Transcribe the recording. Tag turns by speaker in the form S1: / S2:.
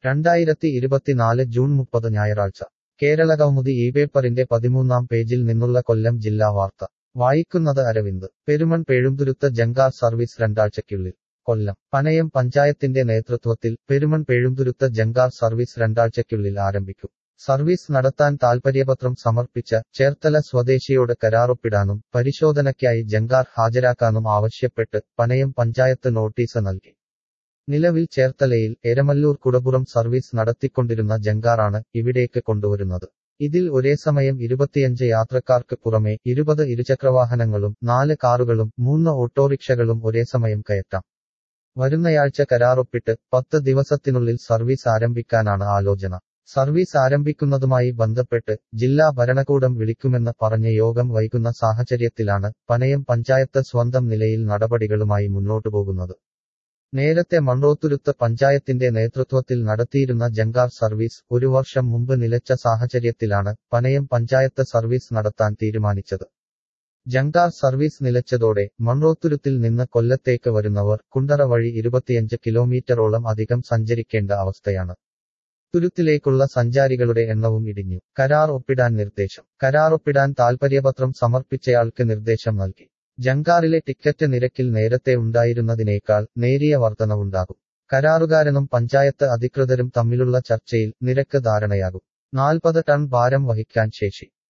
S1: രണ്ടായിരത്തി ഇരുപത്തിനാല് ജൂൺ മുപ്പത് ഞായറാഴ്ച കേരളകൗമുദി ഈ പേപ്പറിന്റെ പതിമൂന്നാം പേജിൽ നിന്നുള്ള കൊല്ലം ജില്ലാ വാർത്ത വായിക്കുന്നത് അരവിന്ദ് പെരുമൺ പേഴുംതുരുത്ത ജങ്കാർ സർവീസ് രണ്ടാഴ്ചയ്ക്കുള്ളിൽ കൊല്ലം പനയം പഞ്ചായത്തിന്റെ നേതൃത്വത്തിൽ പെരുമൺ പേഴുംതുരുത്ത ജങ്കാർ സർവീസ് രണ്ടാഴ്ചയ്ക്കുള്ളിൽ ആരംഭിക്കും സർവീസ് നടത്താൻ താൽപര്യപത്രം സമർപ്പിച്ച ചേർത്തല സ്വദേശിയോട് കരാറൊപ്പിടാനും പരിശോധനയ്ക്കായി ജങ്കാർ ഹാജരാക്കാനും ആവശ്യപ്പെട്ട് പനയം പഞ്ചായത്ത് നോട്ടീസ് നൽകി നിലവിൽ ചേർത്തലയിൽ എരമല്ലൂർ കുടപുറം സർവീസ് നടത്തിക്കൊണ്ടിരുന്ന ജങ്കാറാണ് ഇവിടേക്ക് കൊണ്ടുവരുന്നത് ഇതിൽ ഒരേ സമയം ഇരുപത്തിയഞ്ച് യാത്രക്കാർക്ക് പുറമെ ഇരുപത് ഇരുചക്രവാഹനങ്ങളും നാല് കാറുകളും മൂന്ന് ഓട്ടോറിക്ഷകളും ഒരേ സമയം കയറ്റാം വരുന്നയാഴ്ച കരാറൊപ്പിട്ട് പത്ത് ദിവസത്തിനുള്ളിൽ സർവീസ് ആരംഭിക്കാനാണ് ആലോചന സർവീസ് ആരംഭിക്കുന്നതുമായി ബന്ധപ്പെട്ട് ജില്ലാ ഭരണകൂടം വിളിക്കുമെന്ന് പറഞ്ഞ യോഗം വൈകുന്ന സാഹചര്യത്തിലാണ് പനയം പഞ്ചായത്ത് സ്വന്തം നിലയിൽ നടപടികളുമായി മുന്നോട്ടു പോകുന്നത് നേരത്തെ മൺറോത്തുരുത്ത് പഞ്ചായത്തിന്റെ നേതൃത്വത്തിൽ നടത്തിയിരുന്ന ജങ്കാർ സർവീസ് ഒരു വർഷം മുമ്പ് നിലച്ച സാഹചര്യത്തിലാണ് പനയം പഞ്ചായത്ത് സർവീസ് നടത്താൻ തീരുമാനിച്ചത് ജങ്കാർ സർവീസ് നിലച്ചതോടെ മൺറോത്തുരുത്തിൽ നിന്ന് കൊല്ലത്തേക്ക് വരുന്നവർ കുണ്ടറ വഴി ഇരുപത്തിയഞ്ച് കിലോമീറ്ററോളം അധികം സഞ്ചരിക്കേണ്ട അവസ്ഥയാണ് തുരുത്തിലേക്കുള്ള സഞ്ചാരികളുടെ എണ്ണവും ഇടിഞ്ഞു കരാർ ഒപ്പിടാൻ നിർദ്ദേശം കരാർ ഒപ്പിടാൻ താൽപര്യപത്രം സമർപ്പിച്ചയാൾക്ക് നിർദ്ദേശം നൽകി ജങ്കാറിലെ ടിക്കറ്റ് നിരക്കിൽ നേരത്തെ ഉണ്ടായിരുന്നതിനേക്കാൾ നേരിയ വർധനവുണ്ടാകും കരാറുകാരനും പഞ്ചായത്ത് അധികൃതരും തമ്മിലുള്ള ചർച്ചയിൽ നിരക്ക് ധാരണയാകും നാൽപ്പത് ടൺ ഭാരം വഹിക്കാൻ ശേഷി